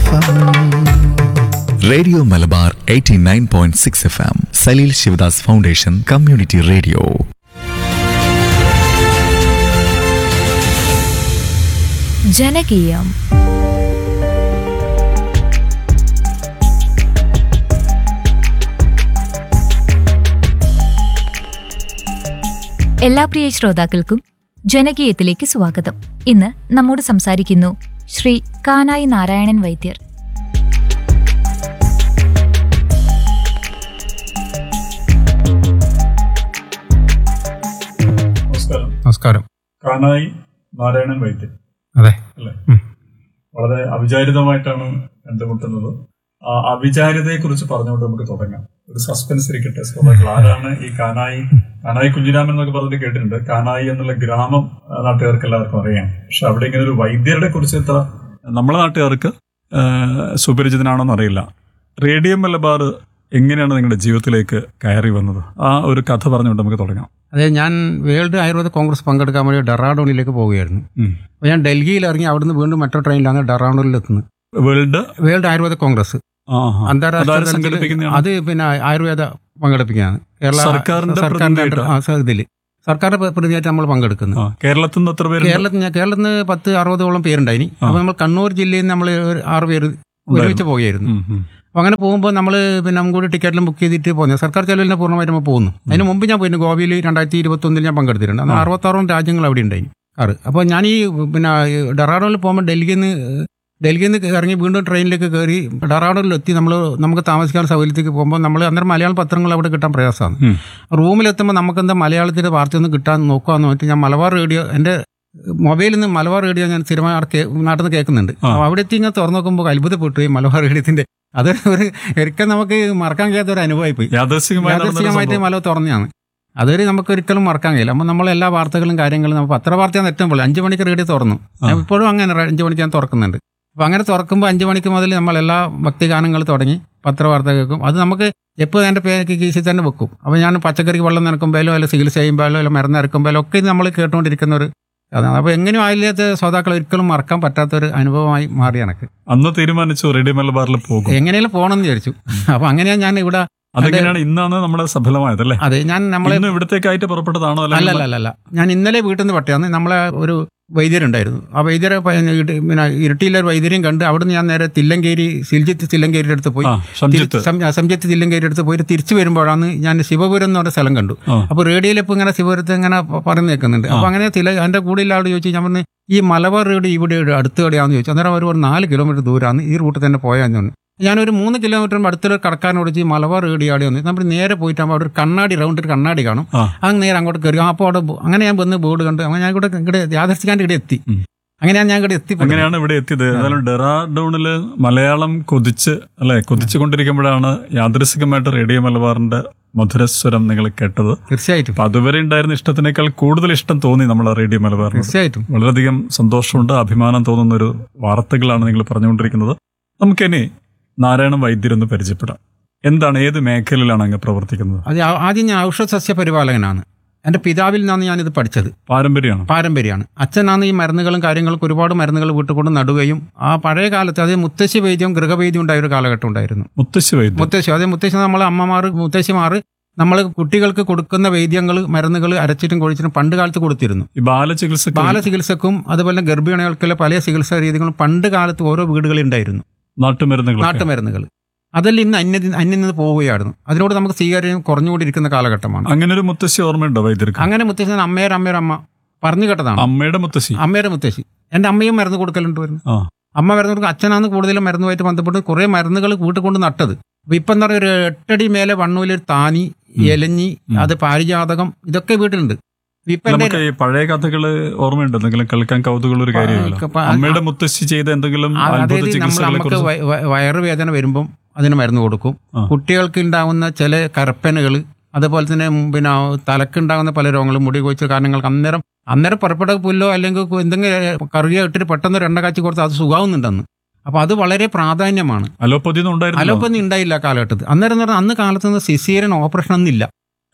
F M radio Malabar 89.6 point six F M Saleel Shivadas foundation community radio ജനകീയം എല്ലാ പ്രിയ ശ്രോതാക്കൾക്കും ജനകീയത്തിലേക്ക് സ്വാഗതം ഇന്ന് നമ്മോട് സംസാരിക്കുന്നു ശ്രീ കാനായി നാരായണൻ വൈദ്യർ നമസ്കാരം നമസ്കാരം കാനായി നാരായണൻ വൈദ്യൻ അതെ അല്ലേ ഉം. വളരെ അവിചാരിതമായിട്ടാണ് കണ്ടുമുട്ടുന്നത് ആ അവിചാരിതയെ കുറിച്ച് പറഞ്ഞുകൊണ്ട് നമുക്ക് തുടങ്ങാം ഒരു സസ്പെൻസ് ഇരിക്കട്ടെ ശ്രോതാക്കൾ ആരാണ് ഈ കാനായി കാനായി കുഞ്ഞിരാമൻ എന്നൊക്കെ പറഞ്ഞിട്ട് കേട്ടിട്ടുണ്ട് കാനായി എന്നുള്ള ഗ്രാമം ആ, നാട്ടുകാർക്ക് എല്ലാവർക്കും അറിയാം പക്ഷെ അവിടെ ഇങ്ങനെ ഒരു വൈദ്യരുടെ കുറിച്ച് ഇത്ര നമ്മളെ നാട്ടുകാർക്ക് ആ, സുപരിചിതനാണോന്ന് അറിയില്ല റേഡിയോ മലബാർ എങ്ങനെയാണ് നിങ്ങളുടെ ജീവിതത്തിലേക്ക് കയറി വന്നത് ആ ഒരു കഥ പറഞ്ഞുകൊണ്ട് നമുക്ക് തുടങ്ങാം അതെ ഞാൻ വേൾഡ് ആയുർവേദ കോൺഗ്രസ് പങ്കെടുക്കാൻ വേണ്ടി ഡെറാഡോണിലേക്ക് പോവുകയായിരുന്നു ഉം. അപ്പോൾ ഞാൻ ഡൽഹിയിൽ ഇറങ്ങി അവിടുന്ന് വീണ്ടും മെട്രോ ട്രെയിനിലാണ് ഡെറാഡോണിൽ എത്തുന്നത് വേൾഡ് വേൾഡ് ആയുർവേദ കോൺഗ്രസ് ആ, ആ. അന്താരാഷ്ട്ര അതാര് തലത്തിൽ സംഘടിപ്പിക്കുന്നതാണ്? അത് പിന്നെ ആയുർവേദ പങ്കെടുപ്പിക്കുകയാണ് കേരള സർക്കാരിന്റെ സർക്കാരിന്റെ പ്രതിനിധിയായിട്ടാ? ആ, സ- ഇതില് സർക്കാരിന്റെ പ്ര- പ്രതിനിധിയായിട്ട് നമ്മൾ പങ്കെടുക്കുന്നത് ആ, കേരളത്തിൽ നിന്ന് എത്ര പേര് കേരളത്തിൽ ഞാൻ കേരളത്തിൽ നിന്ന് പത്ത് അറുപതോളം പേരുണ്ടായിനി അപ്പോൾ നമ്മൾ കണ്ണൂർ ജില്ലയിൽ നിന്ന് നമ്മൾ ഒരു ആറ് പേര് ഒരുമിച്ച് പോവുകയായിരുന്നു അപ്പോൾ അങ്ങനെ പോകുമ്പോൾ നമ്മൾ പിന്നെ നമുക്ക് കൂടി ടിക്കറ്റിലും ബുക്ക് ചെയ്തിട്ട് പോകുന്നത് സർക്കാർ ചെലവിൽ പൂർണ്ണമായിട്ട് നമ്മൾ പോകുന്നു അതിന് മുമ്പ് ഞാൻ പോയിരുന്നു ഗോവയിൽ രണ്ടായിരത്തി ഇരുപത്തൊന്നിൽ ഞാൻ പങ്കെടുത്തിട്ടുണ്ട് അന്ന് അറുപത്താറോളം രാജ്യങ്ങൾ അവിടെ ഉണ്ടായി ആറ് അപ്പോൾ ഞാൻ ഈ പിന്നെ ഡെറാഡോണിൽ പോകുമ്പോൾ ഡൽഹിയിൽ നിന്ന് ഡൽഹിയിൽ നിന്ന് ഇറങ്ങി വീണ്ടും ട്രെയിനിലേക്ക് കയറി ഡെറാഡോണിൽ എത്തി നമ്മൾ നമുക്ക് താമസിക്കാൻ സൗകര്യത്തേക്ക് പോകുമ്പോൾ നമ്മൾ അന്നേരം മലയാളം പത്രങ്ങൾ അവിടെ കിട്ടാൻ പ്രയാസമാണ് ഉം. റൂമിലെത്തുമ്പോൾ നമുക്ക് എന്താ മലയാളത്തിൻ്റെ വാർത്തയൊന്നും കിട്ടാൻ നോക്കുകയെന്ന് പറഞ്ഞിട്ട് ഞാൻ മലബാർ റേഡിയോ എൻ്റെ മൊബൈലിൽ നിന്ന് മലബാർ റേഡിയോ ഞാൻ സ്ഥിരമായി അവിടെ കേ- നാട്ടിൽ നിന്ന് കേൾക്കുന്നുണ്ട് ആ. അപ്പോൾ അവിടെ എത്തി ഇങ്ങനെ തുറന്നു നോക്കുമ്പോൾ അത്ഭുതപ്പെട്ടു ഈ മലബാർ റേഡിയത്തിൻ്റെ അത് ഒരു ഒരിക്കലും നമുക്ക് മറക്കാൻ കഴിയാത്ത ഒരു അനുഭവമായി പോയി യാദൃശ്ചികമായി നടന്നൊരു യാദൃശ്ചികമായിട്ട് സംഭവം. മല തുറന്നതാണ് അതൊരു നമുക്ക് ഒരിക്കലും മറക്കാൻ കഴിയില്ല അപ്പോൾ നമ്മൾ എല്ലാ വാർത്തകളും കാര്യങ്ങളും നമ്മൾ പത്രവാർത്തയാണ് ഏറ്റവും പോലെ അഞ്ച് മണിക്ക് റേഡിയോ തുറന്നു ഞാൻ ഇപ്പോഴും അങ്ങനെ ര- അഞ്ച് മണിക്ക് ഞാൻ തുറക്കുന്നുണ്ട് അപ്പോൾ അങ്ങനെ തുറക്കുമ്പോൾ അഞ്ച് മണിക്ക് മുതൽ നമ്മൾ എല്ലാ ഭക്തിഗാനങ്ങൾ തുടങ്ങി പത്രവാർത്ത കേൾക്കും അത് നമുക്ക് എപ്പോൾ എൻ്റെ പേരൊക്കെ കീശിൽ തന്നെ വെക്കും അപ്പോൾ ഞാൻ പച്ചക്കറിക്ക് വെള്ളം നനക്കുമ്പോഴോ അല്ല ചികിത്സ ചെയ്യുമ്പോഴോ അല്ല മരുന്ന് ഇറക്കുമ്പോഴോ ഒക്കെ ഇത് നമ്മൾ കേട്ടുകൊണ്ടിരിക്കുന്ന ഒരു അതാണ് അപ്പോൾ എങ്ങനെയും ആയില്ലാത്ത ശ്രോതാക്കൾ ഒരിക്കലും മറക്കാൻ പറ്റാത്തൊരു അനുഭവമായി മാറി എനിക്ക് അന്ന് തീരുമാനിച്ചു റേഡിയോ മലബാറിൽ പോകും എങ്ങനെയും പോകണമെന്ന് വിചാരിച്ചു അപ്പോൾ അങ്ങനെയാണ് ഞാൻ ഇവിടെ അതെങ്ങനെയാണ് ഇന്നാണ് നമ്മുടെ സഫലമായത് അല്ലേ അതെ ഞാൻ നമ്മളെ ഇന്ന് ഇവിടത്തേക്കായിട്ട് പുറപ്പെട്ടതാണോ അല്ല അല്ല അല്ല അല്ല ഞാൻ ഇന്നലെ വീട്ടിൽ നിന്ന് പട്ടിയാന്ന് നമ്മളെ ഒരു വൈദ്യരുണ്ടായിരുന്നു ആ വൈദ്യരെ പ- ഇട് പിന്നെ ഇരട്ടിയിലെ ഒരു വൈദ്യരെയും കണ്ട് അവിടുന്ന് ഞാൻ നേരെ തില്ലങ്കേരി സിൽജിത്ത് തില്ലങ്കേരിയുടെ അടുത്ത് പോയി ആ സംജിത്ത് തിരി- സം- സംജിത്ത് തില്ലങ്കേരി അടുത്ത് പോയിട്ട് തിരിച്ചു വരുമ്പോഴാണ് ഞാൻ ശിവപുരം എന്ന് പറഞ്ഞ സ്ഥലം കണ്ടു ആ. അപ്പോൾ റേഡിയോയിൽ ഇപ്പോൾ ഇങ്ങനെ ശിവപുരത്ത് ഇങ്ങനെ പ- പറഞ്ഞു നിൽക്കുന്നുണ്ട് അപ്പോൾ അങ്ങനെ തില എൻ്റെ കൂടെ ഉള്ള ആളോട് ചോദിച്ചു ഞാൻ പറഞ്ഞു ഈ മലബാർ റേഡിയോ ഇവിടെ അടുത്ത് കടയാന്ന് ചോദിച്ചു അന്നേരം അവർ ഒരു നാല് കിലോമീറ്റർ ദൂരമാണ് ഈ റൂട്ടിൽ തന്നെ പോയാന്ന് പറഞ്ഞു ഞാനൊരു മൂന്ന് കിലോമീറ്റർ അടുത്തൊരു കടക്കാരനോട് ചോദിച്ചു ഈ മലബാർ റേഡിയോ ആടി വന്നു നമ്മൾ നേരെ പോയിട്ടാകുമ്പോൾ അവിടെ ഒരു കണ്ണാടി റൗണ്ട് ഒരു കണ്ണാടി കാണും ആ. അങ്ങ് നേരെ അങ്ങോട്ട് കയറി അപ്പോൾ അവിടെ ബോ- അങ്ങനെ ഞാൻ വന്ന് ബോർഡ് കണ്ട് അങ്ങനെ ഞാൻ ഇവിടെ ഇവിടെ യാദർശിക്കാൻ്റെ ഇവിടെ എത്തി ഉം. അങ്ങനെയാണ് ഞാൻ ഇവിടെ എത്തി അങ്ങനെയാണ് ഇവിടെ എത്തിയത് ഏതായാലും ഡെറാഡൂണില് മലയാളം കൊതിച്ച് അല്ലെ കൊതിച്ചുകൊണ്ടിരിക്കുമ്പോഴാണ് യാദൃശികമായിട്ട് റേഡിയോ മലബാറിന്റെ മധുരസ്വരം നിങ്ങൾ കേട്ടത് തീർച്ചയായിട്ടും അപ്പൊ അതുവരെ ഉണ്ടായിരുന്ന ഇഷ്ടത്തിനേക്കാൾ കൂടുതൽ ഇഷ്ടം തോന്നി നമ്മളെ റേഡിയോ മലബാറിന് തീർച്ചയായിട്ടും വളരെയധികം സന്തോഷമുണ്ട് അഭിമാനം തോന്നുന്ന ഒരു വാർത്തകളാണ് നിങ്ങൾ പറഞ്ഞുകൊണ്ടിരിക്കുന്നത് നമുക്കിനി നാരായണ വൈദ്യരൊന്ന് പരിചയപ്പെടാം എന്താണ് ഏത് മേഖലയിലാണ് അങ്ങ് പ്രവർത്തിക്കുന്നത് അത് ആ- ആദ്യം ഞാൻ ഔഷധ സസ്യ പരിപാലകനാണ് എൻ്റെ പിതാവിൽ നിന്നാണ് ഞാനിത് പഠിച്ചത് പാരമ്പര്യമാണ് പാരമ്പര്യമാണ് അച്ഛനാണ് ഈ മരുന്നുകളും കാര്യങ്ങൾക്ക് ഒരുപാട് മരുന്നുകൾ വീട്ടിൽ കൊണ്ട് നടുകയും ആ പഴയ കാലത്ത് അത് മുത്തശ്ശി വൈദ്യം ഗൃഹവൈദ്യം ഉണ്ടായ ഒരു കാലഘട്ടം ഉണ്ടായിരുന്നു മുത്തശ്ശി വൈദ്യം മുത്തശ്ശി അതെ മുത്തശ്ശി നമ്മളെ അമ്മമാർ മുത്തശ്ശിമാർ നമ്മൾ കുട്ടികൾക്ക് കൊടുക്കുന്ന വൈദ്യങ്ങൾ മരുന്നുകൾ അരച്ചിട്ടും കൊഴിച്ചിട്ടും പണ്ട് കാലത്ത് കൊടുത്തിരുന്നു ഈ ബാലചികിത്സ ബാലചികിത്സക്കും അതുപോലെ ഗർഭിണികൾക്കുള്ള പല ചികിത്സാ രീതികളും പണ്ട് കാലത്ത് ഓരോ വീടുകളിൽ ഉണ്ടായിരുന്നു നാട്ടുമരുന്നുകൾ നാട്ടുമരുന്നുകൾ അതെല്ലാം ഇന്ന് അന്യ അന്യം നിന്ന് പോവുകയായിരുന്നു അതിനോട് നമുക്ക് സ്വീകാര്യം കുറഞ്ഞുകൊണ്ടിരിക്കുന്ന കാലഘട്ടമാണ് അങ്ങനെ ഒരു മുത്തശ്ശി ഓർമ്മയുണ്ടോ വൈദ്യർക്ക് അങ്ങനെ മുത്തശ്ശി അമ്മയുടെ അമ്മയുടെ അമ്മ പറഞ്ഞു കേട്ടതാണ് അമ്മയുടെ മുത്തശ്ശി അമ്മയുടെ മുത്തശ്ശി എൻ്റെ അമ്മയും മരുന്ന് കൊടുക്കലുണ്ട് വരുന്നു ആ. അമ്മ മരുന്ന് കൊടുക്കും അച്ഛനാണ് കൂടുതലും മരുന്നുമായിട്ട് ബന്ധപ്പെട്ട് കുറേ മരുന്നുകൾ വീട്ടിൽ കൊണ്ട് നട്ടത് അപ്പൊ ഇപ്പൊ എന്താ പറയുക ഒരു എട്ടടി മേലെ വണ്ണൂലൊരു താനി എലഞ്ഞി ഉം. അത് പാരിജാതകം ഇതൊക്കെ വീട്ടിലുണ്ട് ഇപ്പൊ എന്റെ നമുക്ക് ഈ പഴയ കഥകള് ഓർമ്മയുണ്ടോ എന്തെങ്കിലും കേൾക്കാൻ കൗതുകമുള്ള ഒരു കാര്യമല്ല ഇപ്പൊ ആ- അമ്മയുടെ മുത്തശ്ശി ചെയ്ത എന്തെങ്കിലും ആ- അത്ഭുത അതായത് നമ്മൾ ചികിത്സകളെ നമുക്ക് കുറിച്ച് വയ- വയ- വയറുവേദന വരുമ്പം അതിന് മരുന്ന് കൊടുക്കും ആ. കുട്ടികൾക്ക് ഉണ്ടാവുന്ന ചില കരപ്പനുകൾ അതുപോലെ തന്നെ ഉം പിന്നെ തലക്കുണ്ടാകുന്ന പല രോഗങ്ങളും മുടി കൊഴിച്ച കാരണങ്ങൾക്ക് അന്നേരം അന്നേരം പുറപ്പെട്ട പുല്ലോ അല്ലെങ്കിൽ കു- എന്തെങ്കിലും കറിയോ ഇട്ടിട്ട് പെട്ടെന്ന് ഒരു എണ്ണ കാച്ചി കൊടുത്ത് അത് സുഖാവുന്നുണ്ടെന്ന് അപ്പൊ അത് വളരെ പ്രാധാന്യമാണ് അലോപ്പതി ഒന്നും ഉണ്ടായിരുന്നു അലോപ്പതി ഉണ്ടായില്ല ആ കാലഘട്ടത്തിൽ അന്നേരം എന്ന് പറഞ്ഞാൽ അന്ന് കാലത്ത് നിന്ന് സിസേറിയൻ ഓപ്പറേഷൻ ഒന്നും ഇല്ല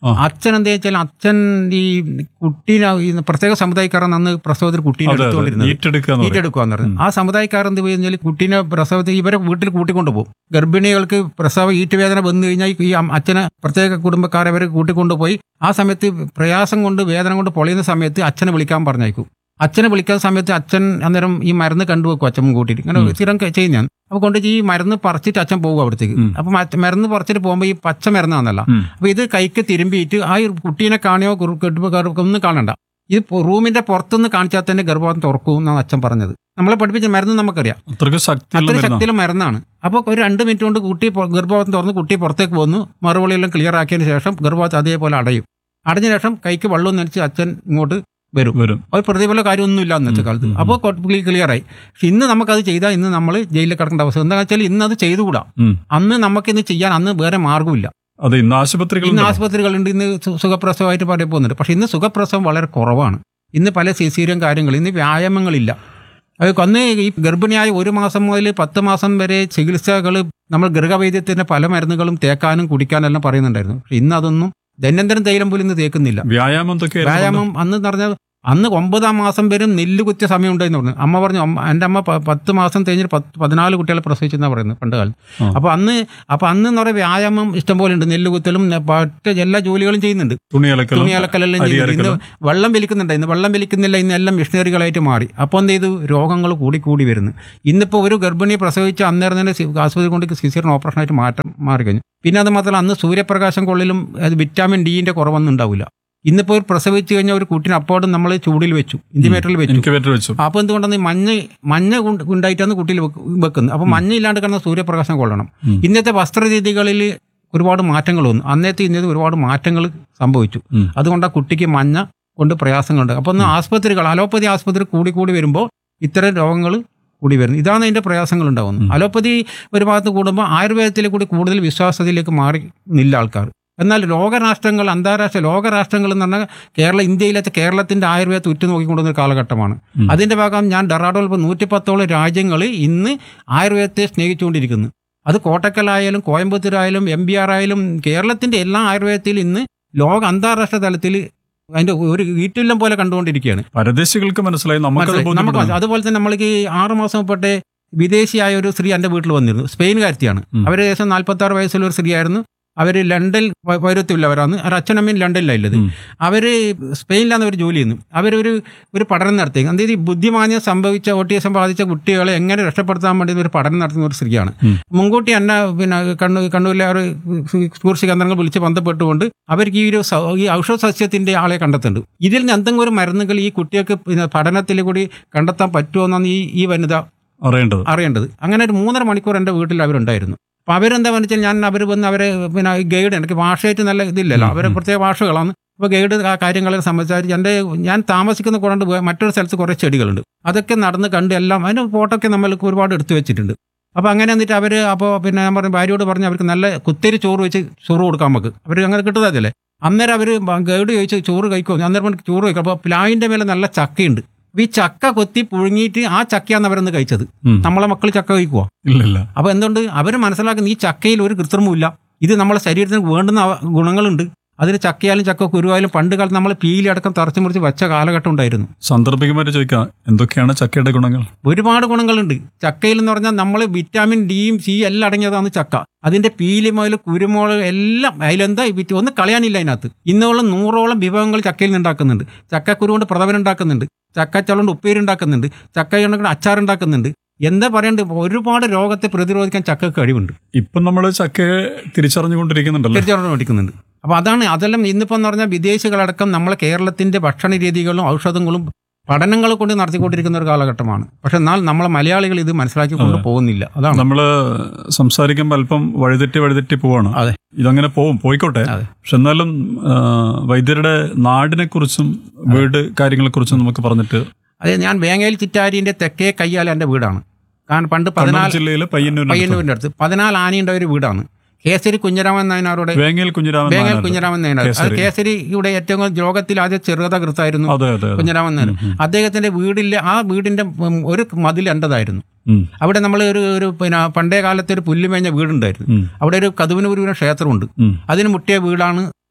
ആ. അച്ഛൻ എന്താ വെച്ചാൽ അച്ഛൻ ഈ കുട്ടീനെ ഈ പ്രത്യേക സമുദായക്കാരൻ അന്ന് പ്രസവത്തിൽ കുട്ടീനെ അതെ അതെ എടുത്തുകൊണ്ടിരുന്നത് ഈറ്റെടുക്കുക എന്ന് പറയും. ഈറ്റെടുക്കുകയെന്ന് പറഞ്ഞു ആ സമുദായക്കാരൻ എന്ത് കഴിഞ്ഞാൽ കുട്ടീനെ പ്രസവത്തിൽ ഇവരെ വീട്ടിൽ കൂട്ടിക്കൊണ്ടു പോകും ഗർഭിണികൾക്ക് പ്രസവ ഈറ്റുവേദന വന്നു കഴിഞ്ഞാൽ ഈ അം- അച്ഛനെ പ്രത്യേക കുടുംബക്കാരെ അവരെ കൂട്ടിക്കൊണ്ടുപോയി ആ സമയത്ത് പ്രയാസം കൊണ്ട് വേദന കൊണ്ട് പൊളിയുന്ന സമയത്ത് അച്ഛനെ വിളിക്കാൻ പറഞ്ഞേക്കും അച്ഛനെ വിളിക്കുന്ന സമയത്ത് അച്ഛൻ അന്നേരം ഈ മരുന്ന് കണ്ടുവെക്കും അച്ഛൻ കൂട്ടിയിട്ട് ഇങ്ങനെ ഉം. സ്ഥിരം ചെയ്യും ഞാൻ അപ്പൊ കൊണ്ട് ഈ മരുന്ന് പറിച്ചിട്ട് അച്ഛൻ പോകും അവിടത്തേക്ക് ഉം. അപ്പൊ മറ്റ് മരുന്ന് പറിച്ചിട്ട് പോകുമ്പോൾ ഈ പച്ച മരുന്നാന്നല്ല ഉം. അപ്പൊ ഇത് കൈക്ക് തിരുമ്പിയിട്ട് ആ ഒരു കുട്ടീനെ കാണിയോ കുറു- കെട്ടുമ്പോ കറു- ഒന്നും കാണണ്ട ഇത് പൊ- റൂമിന്റെ പുറത്തുനിന്ന് കാണിച്ചാൽ തന്നെ ഗർഭപാത്രം തുറക്കും എന്നാണ് അച്ഛൻ പറഞ്ഞത് നമ്മളെ പഠിപ്പിച്ച മരുന്ന് നമുക്കറിയാം അത്രയ്ക്ക് ശക്തിയുള്ള അത്ര മരുന്നാ. ശക്തിയുള്ള മരുന്നാണ് അപ്പോൾ ഒരു രണ്ട് മിനിറ്റ് കൊണ്ട് കുട്ടി പൊ- ഗർഭപാത്രം തുറന്ന് കുട്ടി പുറത്തേക്ക് വന്നു മറുപടിയെല്ലാം ക്ലിയർ ആക്കിയതിന് ശേഷം ഗർഭപാത്രം അതേപോലെ അടയും അടഞ്ഞ ശേഷം കൈക്ക് വെള്ളം നനച്ച് അച്ഛൻ ഇങ്ങോട്ട് വരും വരും ഒരു പ്രതിഫല കാര്യമൊന്നുമില്ല അന്നത്തെ ഉം, കാലത്ത് ഉം, അപ്പോൾ ക്ലിയർ ആയി പക്ഷെ ഇന്ന് നമുക്കത് ചെയ്താൽ ഇന്ന് നമ്മൾ ജയിലിൽ കിടക്കേണ്ട അവസ്ഥ എന്താ വെച്ചാൽ ഇന്ന് അത് ചെയ്തുകൂടാ ഉം. അന്ന് നമുക്ക് ഇന്ന് ചെയ്യാൻ അന്ന് വേറെ മാർഗ്ഗമില്ല അതെ ഇന്ന് ആശുപത്രികൾ ഇന്ന് ആശുപത്രികളുണ്ട് ഇന്ന് സു- സുഖപ്രസവമായിട്ട് പറയ പോകുന്നുണ്ട് പക്ഷെ ഇന്ന് സുഖപ്രസവം വളരെ കുറവാണ് ഇന്ന് പല സിസീരിയൻ കാര്യങ്ങൾ ഇന്ന് വ്യായാമങ്ങളില്ല അത് അന്ന് ഈ ഗർഭിണിയായ ഒരു മാസം മുതൽ പത്ത് മാസം വരെ ചികിത്സകൾ നമ്മൾ ഗൃഹവൈദ്യത്തിന്റെ പല മരുന്നുകളും തേക്കാനും കുടിക്കാനും എല്ലാം പറയുന്നുണ്ടായിരുന്നു പക്ഷെ ഇന്ന് അതൊന്നും ദൈനംദിനം തൈലം പോലും ഇന്ന് തേക്കുന്നില്ല വ്യായാമം എന്തൊക്കെയായിരുന്നു വ്യായാമം അന്ന് പറഞ്ഞാൽ അന്ന് ഒമ്പതാം മാസം വരും നെല്ല് കുത്തിയ സമയം ഉണ്ടായിരുന്നു പറഞ്ഞു അമ്മ പറഞ്ഞു അമ്മ- എൻ്റെ അമ്മ പ- പത്ത് മാസം കഴിഞ്ഞിട്ട് പത്ത് പതിനാല് കുട്ടികളെ പ്രസവിച്ചെന്നാണ് പറയുന്നത് പണ്ട് കാലം ആ. അപ്പൊ അന്ന് അപ്പൊ അന്ന് എന്ന് പറയുക വ്യായാമം ഇഷ്ടംപോലെ ഉണ്ട് നെല്ല് കുത്തലും ന- മറ്റ് എല്ലാ ജോലികളും ചെയ്യുന്നുണ്ട് തുണി അലക്കലും തുണി അലക്കലെല്ലാം അരി ചെയ്യുന്നുണ്ട് ഇന്ന് അരക്കലും വെള്ളം വലിക്കുന്നുണ്ട് ഇന്ന് വെള്ളം വലിക്കുന്നില്ല ഇന്ന് എല്ലാം മിഷനറികളായിട്ട് മാറി അപ്പോൾ എന്ത് ചെയ്തു രോഗങ്ങൾ കൂടി കൂടി വരുന്നു ഇന്നിപ്പോൾ ഒരു ഗർഭിണി പ്രസവിച്ച് അന്നേരം തന്നെ സി- ആശുപത്രി കൊണ്ട് സിസിയറിന് ഓപ്പറേഷനായിട്ട് മാറ്റം മാറി കഴിഞ്ഞു പിന്നെ അത് മാത്രമല്ല അന്ന് സൂര്യപ്രകാശം കൊള്ളിലും അത് വിറ്റാമിൻ ഡിന്റെ കുറവൊന്നും ഉണ്ടാവില്ല ഇന്നിപ്പോൾ ഒരു പ്രസവിച്ച് കഴിഞ്ഞാൽ ഒരു കുട്ടിനെ അപ്പോഴും നമ്മൾ ചൂടിൽ വെച്ചു ഇൻറ്റിമേറ്ററിൽ വെച്ചു ഇൻക്യുബേറ്റർ വെച്ചു അപ്പോൾ എന്തുകൊണ്ടാണ് ഈ മഞ്ഞ മഞ്ഞ കൊണ്ട് ഉണ്ടായിട്ടാണ് കുട്ടിയിൽ വെക്ക് വെക്കുന്നത് അപ്പോൾ മഞ്ഞ ഇല്ലാണ്ട് കിടന്ന സൂര്യപ്രകാശം കൊള്ളണം ഉം. ഇന്നത്തെ വസ്ത്രരീതികളിൽ ഒരുപാട് മാറ്റങ്ങൾ വന്നു അന്നത്തെ ഇന്നത്തെ ഒരുപാട് മാറ്റങ്ങൾ സംഭവിച്ചു ഉം. അതുകൊണ്ട് ആ കുട്ടിക്ക് മഞ്ഞ കൊണ്ട് പ്രയാസങ്ങളുണ്ട് അപ്പോൾ ഒന്ന് ആസ്പത്രികൾ അലോപ്പതി ആസ്പത്രി കൂടി കൂടി വരുമ്പോൾ ഇത്തരം രോഗങ്ങൾ കൂടി വരുന്നു ഇതാണ് അതിന്റെ പ്രയാസങ്ങൾ ഉണ്ടാവുന്നത് ഉം. അലോപ്പതി ഒരു ഭാഗത്ത് കൂടുമ്പോൾ ആയുർവേദത്തിൽ കൂടി കൂടുതൽ വിശ്വാസത്തിലേക്ക് മാറി നില്ല ആൾക്കാർ എന്നാൽ ലോകരാഷ്ട്രങ്ങൾ അന്താരാഷ്ട്ര ലോകരാഷ്ട്രങ്ങൾ എന്ന് പറഞ്ഞാൽ കേരള ഇന്ത്യയിലത്തെ കേരളത്തിന്റെ ആയുർവേദത്തെ ഉറ്റുനോക്കിക്കൊണ്ടുന്ന ഒരു കാലഘട്ടമാണ് ഉം. അതിന്റെ ഭാഗം ഞാൻ ഡെറാഡോൾ ഇപ്പോൾ നൂറ്റിപ്പത്തോളം രാജ്യങ്ങൾ ഇന്ന് ആയുർവേദത്തെ സ്നേഹിച്ചുകൊണ്ടിരിക്കുന്നു അത് കോട്ടക്കലായാലും കോയമ്പത്തൂരായാലും എം ബി ആർ ആയാലും കേരളത്തിന്റെ എല്ലാ ആയുർവേദത്തിലും ഇന്ന് ലോക അന്താരാഷ്ട്ര തലത്തിൽ അതിന്റെ ഒരു ഈറ്റില്ലം പോലെ കണ്ടുകൊണ്ടിരിക്കുകയാണ് പരദേശികൾക്ക് മനസ്സിലായി നമുക്കത് മനസ്സിലായി. നമുക്ക് ബോധ്യപ്പെടുന്നു മനസ്സിലായി. അതുപോലെ തന്നെ നമ്മൾക്ക് ഈ ആറ് മാസം മുമ്പത്തെ വിദേശിയായ ഒരു സ്ത്രീ എൻ്റെ വീട്ടിൽ വന്നിരുന്നു സ്പെയിൻകാരത്തിയാണ് ഉം. അവർ ഏകദേശം നാൽപ്പത്തി ആറ് വയസ്സുള്ള ഒരു സ്ത്രീയായിരുന്നു അവർ ലണ്ടൻ പ- പൗരത്വമുള്ളവരാണ് അവർ അച്ഛനമ്മയും ലണ്ടനിലായുള്ളത് ഉം. അവർ സ്പെയിനിലാണ് അവർ ജോലി ചെയ്യുന്നത് അവരൊരു ഒരു പഠനം നടത്തി അതായത് ഈ ബുദ്ധിമാന്യം സംഭവിച്ച ഓട്ടിസം ബാധിച്ച കുട്ടികളെ എങ്ങനെ രക്ഷപ്പെടുത്താൻ വേണ്ടി ഒരു പഠനം നടത്തുന്ന ഒരു സ്ത്രീയാണ് ഉം. മുൻകൂട്ടി എന്നെ പിന്നെ കണ്ണൂർ കണ്ണൂരിലെ ഒരു ടൂറിസ്റ്റ് കേന്ദ്രങ്ങൾ വിളിച്ച് ബന്ധപ്പെട്ടുകൊണ്ട് അവർക്ക് ഈ ഒരു സ- ഈ ഔഷധ സസ്യത്തിന്റെ ആളെ കണ്ടെത്തുന്നുണ്ട് ഇതിൽ നിന്ന് എന്തെങ്കിലും ഒരു മരുന്നുകൾ ഈ കുട്ടികൾക്ക് പിന്നെ പഠനത്തിൽ കൂടി കണ്ടെത്താൻ പറ്റുമോ എന്നാണ് ഈ ഈ വനിത അറിയേണ്ടത് അറിയേണ്ടത് അങ്ങനെ ഒരു മൂന്നര മണിക്കൂർ എൻ്റെ വീട്ടിൽ അവരുണ്ടായിരുന്നു അപ്പോൾ അവരെന്താ വെച്ചാൽ ഞാൻ അവർ വന്ന് അവരെ പിന്നെ ഗൈഡ് എനിക്ക് ഭാഷയായിട്ട് നല്ല ഇതില്ലല്ലോ അവരെ പ്രത്യേക ഭാഷകളാണ് അപ്പോൾ ഗൈഡ് ആ കാര്യങ്ങളെ സംബന്ധിച്ച് എൻ്റെ ഞാൻ താമസിക്കുന്ന കൂടാണ്ട് വേ- മറ്റൊരു സ്ഥലത്ത് കുറേ ചെടികളുണ്ട് അതൊക്കെ നടന്ന് കണ്ട് എല്ലാം അതിൻ്റെ ഫോട്ടോ ഒക്കെ നമ്മൾക്ക് ഒരുപാട് എടുത്തു വെച്ചിട്ടുണ്ട് അപ്പോൾ അങ്ങനെ എന്നിട്ട് അവർ അപ്പോൾ പിന്നെ ഞാൻ പറഞ്ഞു ഭാര്യയോട് പറഞ്ഞു അവർക്ക് നല്ല കുത്തിരി ചോറ് വെച്ച് ചോറ് കൊടുക്കാൻ നമുക്ക് അവർ അങ്ങനെ കിട്ടുന്നതല്ലേ അന്നേരം അവർ ഗൈഡ് ചോദിച്ചു ചോറ് കഴിക്കുമോ അന്നേരം പറഞ്ഞു ചോറ് കഴിക്കും അപ്പോൾ പ്ലാവിൻ്റെ മേലെ നല്ല ചക്കയുണ്ട് അപ്പോൾ ഈ ചക്ക കൊത്തി പുഴുങ്ങിയിട്ട് ആ ചക്കയാണ് അവരൊന്ന് കഴിച്ചത് ഉം. നമ്മളെ മക്കൾ ചക്ക കഴിക്കുവോ ഇല്ലില്ല അപ്പോൾ എന്തുകൊണ്ട് അവർ മനസ്സിലാക്കുന്ന ഈ ചക്കയിൽ ഒരു കൃത്രിമവുമില്ല ഇത് നമ്മളെ ശരീരത്തിന് വേണ്ടുന്ന അവ- ഗുണങ്ങളുണ്ട് അതിന് ചക്കയായാലും ചക്ക കുരുവായാലും പണ്ട് കാലത്ത് നമ്മൾ പീലി അടക്കം തറച്ചു മുറിച്ച് വെച്ച കാലഘട്ടം ഉണ്ടായിരുന്നു സാന്ദർഭികമായിട്ട് ചോദിക്കാം എന്തൊക്കെയാണ് ചക്കയുടെ ഗുണങ്ങൾ ഒരുപാട് ഗുണങ്ങളുണ്ട് ചക്കയിൽ എന്ന് പറഞ്ഞാൽ നമ്മൾ വിറ്റാമിൻ ഡിയും സി എല്ലാം അടങ്ങിയതാണ് ചക്ക അതിന്റെ പീലി മുതൽ കുരുമുളക് എല്ലാം അതിലെന്താ ഈ വിറ്റ് ഒന്നും കളയാനില്ല അതിനകത്ത് ഇന്നോളം നൂറോളം വിഭവങ്ങൾ ചക്കയിൽ നിന്ന് ഉണ്ടാക്കുന്നുണ്ട് ചക്കക്കുരു കൊണ്ട് പ്രഥമൻ ഉണ്ടാക്കുന്നുണ്ട് ചക്കച്ചവ കൊണ്ട് ഉപ്പേരി ഉണ്ടാക്കുന്നുണ്ട് ചക്ക കൊണ്ട് അച്ചാർ ഉണ്ടാക്കുന്നുണ്ട് എന്താ പറയണ്ടത് ഒരുപാട് രോഗത്തെ പ്രതിരോധിക്കാൻ ചക്കക്ക് കഴിവുണ്ട് ഇപ്പം നമ്മൾ ചക്കയെ തിരിച്ചറിഞ്ഞുകൊണ്ടിരിക്കുന്നുണ്ടല്ലോ തിരിച്ചറിഞ്ഞു പഠിക്കുന്നുണ്ട് അപ്പോൾ അതാണ് അതെല്ലാം ഇന്നിപ്പോൾ എന്ന് പറഞ്ഞാൽ വിദേശികളടക്കം നമ്മളെ കേരളത്തിന്റെ ഭക്ഷണ രീതികളും ഔഷധങ്ങളും പഠനങ്ങൾ കൊണ്ട് നടത്തിക്കൊണ്ടിരിക്കുന്ന ഒരു കാലഘട്ടമാണ് പക്ഷെ എന്നാൽ നമ്മളെ മലയാളികൾ ഇത് മനസ്സിലാക്കി കൊണ്ട് പോകുന്നില്ല അതാണ് നമ്മൾ സംസാരിക്കുമ്പോൾ അല്പം വഴിതെറ്റി വഴിതെറ്റി പോവാണ് അതെ. ഇതങ്ങനെ പോവും പോയിക്കോട്ടെ അതെ. പക്ഷെ എന്നാലും ആ, വൈദ്യരുടെ നാടിനെ കുറിച്ചും വീട് കാര്യങ്ങളെ കുറിച്ചും നമുക്ക് പറഞ്ഞിട്ട് അതെ ഞാൻ വേങ്ങയിൽ ചിറ്റാരിന്റെ തെക്കേ കയ്യാൽ എൻ്റെ വീടാണ് കാരണം പണ്ട് കണ്ണൂർ പതിനാല് ജില്ലയിലെ പയ്യന്നൂർ പയ്യന്നൂരിന്റെ അടുത്ത് പതിനാല് ആനയുടെ ഒരു വീടാണ് കേസരി കുഞ്ഞരാമൻ നായനാരുടെ വേങ്ങയിൽ കുഞ്ഞിരാമൻ വേങ്ങൽ നായനാർ. കുഞ്ഞരാമൻ നായനാർ അത് കേസരി. കേസരിയുടെ ഏറ്റവും കൂടുതൽ ലോകത്തിൽ ആദ്യം ചെറുകഥ കൃത്തായിരുന്നു അതെ അതെ അതെ കുഞ്ഞരാമൻ നായർ അദ്ദേഹത്തിന്റെ വീടിലെ ആ വീടിന്റെ ഉം, ഒരു മതിൽ എൻ്റെതായിരുന്നു ഉം, അവിടെ നമ്മൾ ഒരു ഒരു പിന്നെ പണ്ടേ കാലത്ത് ഒരു പുല്ലുമേഞ്ഞ വീടുണ്ടായിരുന്നു ഉം, അവിടെ ഒരു കതുവിനൂരുവിന ക്ഷേത്രമുണ്ട് ഉം. അതിന് മുട്ടിയ വീടാണ്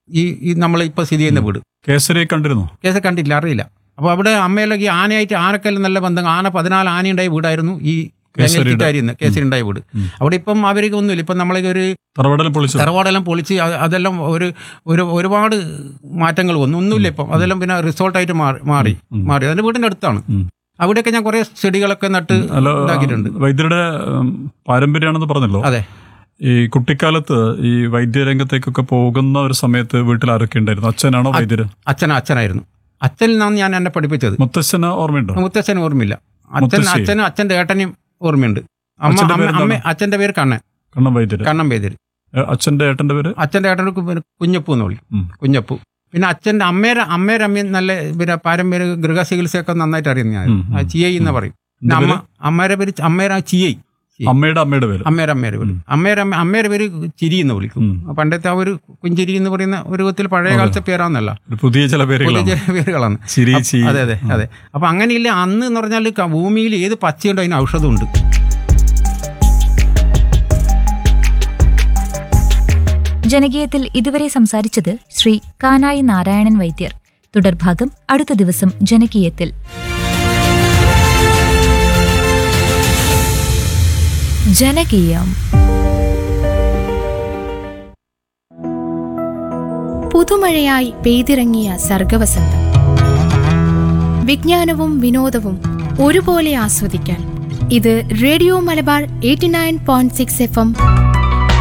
ഈ ഈ നമ്മൾ ഇപ്പോൾ സ്ഥിതി ചെയ്യുന്ന വീട് കേസരി കണ്ടിരുന്നു കേസ് കണ്ടില്ല അറിയില്ല അപ്പോൾ അവിടെ അമ്മയിലൊക്കെ ഈ ആനയായിട്ട് ആനക്കെല്ലാം നല്ല ബന്ധം ആന പതിനാല് ആനയുണ്ടായ വീടായിരുന്നു ഈ കേസരിയുടെ. കേസരി കേസരി ഉണ്ടായ വീട് ഉം. അവിടെ ഇപ്പം അവർക്ക് ഒന്നുമില്ല ഇപ്പം നമ്മളെ ഒരു തറവാടെല്ലാം പൊളിച്ചു തറവാടെല്ലാം പൊളിച്ച് അത് അതെല്ലാം ഒരു ഒരു ഒരുപാട് മാറ്റങ്ങൾ വന്നു ഒന്നുമില്ല ഇപ്പം അതെല്ലാം പിന്നെ റിസോർട്ടായിട്ട് മാറി മാറി ഉം. മാറി അതിന്റെ വീടിന്റെ അടുത്താണ് ഉം. അവിടെയൊക്കെ ഞാൻ കുറെ ചെടികളൊക്കെ നട്ട് അല്ല ഇതാക്കിയിട്ടുണ്ട് വൈദ്യരുടെ ഉം, പാരമ്പര്യമാണെന്ന് പറഞ്ഞല്ലോ അതെ ഈ കുട്ടിക്കാലത്ത് ഈ വൈദ്യരംഗത്തേക്കൊക്കെ പോകുന്ന ഒരു സമയത്ത് വീട്ടിൽ ആരൊക്കെ ഉണ്ടായിരുന്നു അച്ഛനാണോ വൈദ്യര് അച്ഛൻ അച്ഛനായിരുന്നു അച്ഛനിൽ നിന്നാണ് ഞാൻ എന്നെ പഠിപ്പിച്ചത് മുത്തശ്ശന് ഓർമ്മയുണ്ടോ മുത്തച്ഛൻ ഓർമ്മയില്ല അച്ഛൻ മുത്തശ്ശി? അച്ഛനും അച്ഛൻ്റെ ഏട്ടനും ഓർമ്മയുണ്ട് അമ്മ അച്ഛന്റെ അമ്മ പേരെന്താണ്? അമ്മ അച്ഛന്റെ പേര് കണ്ണൻ കണ്ണം വൈദ്യര് കണ്ണൻ പേര് ഏ, അച്ഛന്റെ ഏട്ടന്റെ പേര് അച്ഛൻ്റെ ഏട്ടന് കു- കുഞ്ഞപ്പു എന്ന് വിളിക്കും ഉം. കുഞ്ഞപ്പു പിന്നെ അച്ഛൻ്റെ അമ്മേരെ അമ്മേരെ അമ്മയും നല്ല പിന്നെ പാരമ്പര്യ ഗൃഹചികിത്സയൊക്കെ നന്നായിട്ട് അറിയുന്ന ഞാൻ ഉം, ഉം. ചിയൈ എന്ന് പറയും പിന്നെ എന്റെ അമ്മ അമ്മേരെ പേര് അമ്മേരെ ചിയൈ അമ്മയുടെ അമ്മയുടെ പേര് അമ്മേരെ അമ്മേരെ പേര് അമ്മേരെ അമ്മ അമ്മേരെ പേര് ചിരി എന്ന് വിളിക്കും ഉം. പണ്ടത്തെ ആ ഒരു കുഞ്ചിരി എന്ന് പറയുന്ന ഒരു വിധത്തിൽ പഴയ കാലത്തെ പേരാന്നല്ല ഒരു പുതിയ ചില പുതിയ പേരുകളാണ് ചില പേരുകളാണ് ചിരി ചി അതെ അതെ അതെ അപ്പൊ അങ്ങനെയില്ല അന്ന് എന്ന് പറഞ്ഞാൽ ക- ഭൂമിയിൽ ഏത് പച്ചയുണ്ടോ അതിന് ഔഷധമുണ്ട് ജനകീയത്തിൽ ഇതുവരെ സംസാരിച്ചത് ശ്രീ കാനായി നാരായണൻ വൈദ്യർ തുടർഭാഗം അടുത്ത ദിവസം ജനകീയത്തിൽ ജനകീയം പുതുമഴയായി പെയ്തിറങ്ങിയ സർഗവസന്തം വിജ്ഞാനവും വിനോദവും ഒരുപോലെ ആസ്വദിക്കാൻ ഇത് radio Malabar eighty nine point six F M